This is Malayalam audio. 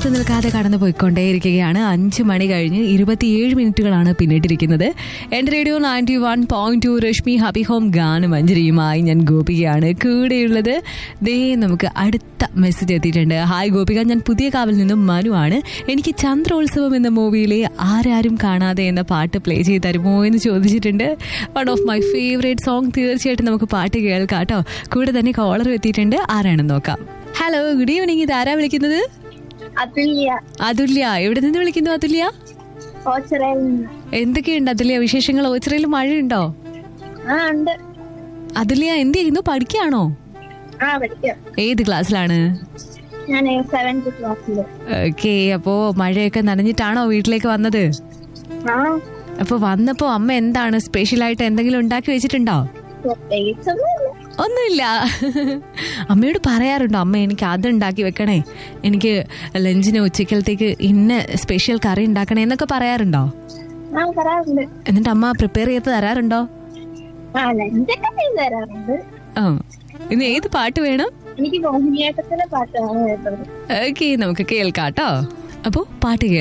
ഓർത്തു നിൽക്കാതെ കടന്നു പോയിക്കൊണ്ടേയിരിക്കുകയാണ് അഞ്ച് മണി കഴിഞ്ഞ് ഇരുപത്തിയേഴ് മിനിറ്റുകളാണ് പിന്നിട്ടിരിക്കുന്നത് എന്റെ radio ninety one point two Reshmi happy home ഗാനം മഞ്ജരിയുമായി ഞാൻ ഗോപികയാണ് കൂടെയുള്ളത് ദേ നമുക്ക് അടുത്ത മെസ്സേജ് എത്തിയിട്ടുണ്ട് ഹായ് ഗോപിക ഞാൻ പുതിയ കാവിൽ നിന്നും മനു ആണ് എനിക്ക് ചന്ദ്രോത്സവം എന്ന മൂവിയിലെ ആരാരും കാണാതെ എന്ന പാട്ട് പ്ലേ ചെയ്ത് തരുമോ എന്ന് ചോദിച്ചിട്ടുണ്ട് one of my favourite song തീർച്ചയായിട്ടും നമുക്ക് പാട്ട് കേൾക്കാം കേട്ടോ കൂടെ തന്നെ കോളർ എത്തിയിട്ടുണ്ട് ആരാണെന്ന് നോക്കാം ഹലോ ഗുഡ് ഈവനിങ് ഇത് ആരാ വിളിക്കുന്നത് അതുല്യ അതുല്യ എവിടെ നിന്ന് വിളിക്കുന്നു അതുല്യ ഓച്ചറയിൽ നിന്ന് എന്തൊക്കെയുണ്ട് അതുല്യ വിശേഷങ്ങൾ ഓച്ചിറയിൽ മഴയുണ്ടോ ആ ഉണ്ട് അതുല്യ എന്ത് ചെയ്യുന്നു പഠിക്കുകയാണോ ആ പഠിക്കാം ഏത് ക്ലാസ്സിലാണ് ഞാൻ സെവൻത് ക്ലാസ്സിൽ ഓക്കെ അപ്പോ മഴയൊക്കെ നനഞ്ഞിട്ടാണോ വീട്ടിലേക്ക് വന്നത് ആ അപ്പൊ വന്നപ്പോ അമ്മ എന്താണ് സ്പെഷ്യൽ ആയിട്ട് എന്തെങ്കിലും ഉണ്ടാക്കി വെച്ചിട്ടുണ്ടോ പ്രത്യേകിച്ചൊന്നുമില്ല ഒന്നുമില്ല അമ്മയോട് പറയാറുണ്ടോ അമ്മ എനിക്ക് അത് ഉണ്ടാക്കി വെക്കണേ എനിക്ക് ലഞ്ചിന് ഉച്ചക്കലത്തേക്ക് ഇന്ന സ്പെഷ്യൽ കറി ഉണ്ടാക്കണേ എന്നൊക്കെ പറയാറുണ്ടോ ആ പറയാറുണ്ട് എന്നിട്ട് അമ്മ പ്രിപ്പയർ ചെയ്ത് തരാറുണ്ടോ ആ ലഞ്ചൊക്കെ ചെയ്ത് തരാറുണ്ട് ആ ഇന്ന് ഏത് പാട്ട് വേണം എനിക്ക് മോഹിനിയാട്ടത്തിലെ പാട്ടാണ് കേട്ടത് ഓക്കെ നമുക്ക് കേൾക്കാം കേട്ടോ അപ്പോ പാട്ട് കേൾക്കാം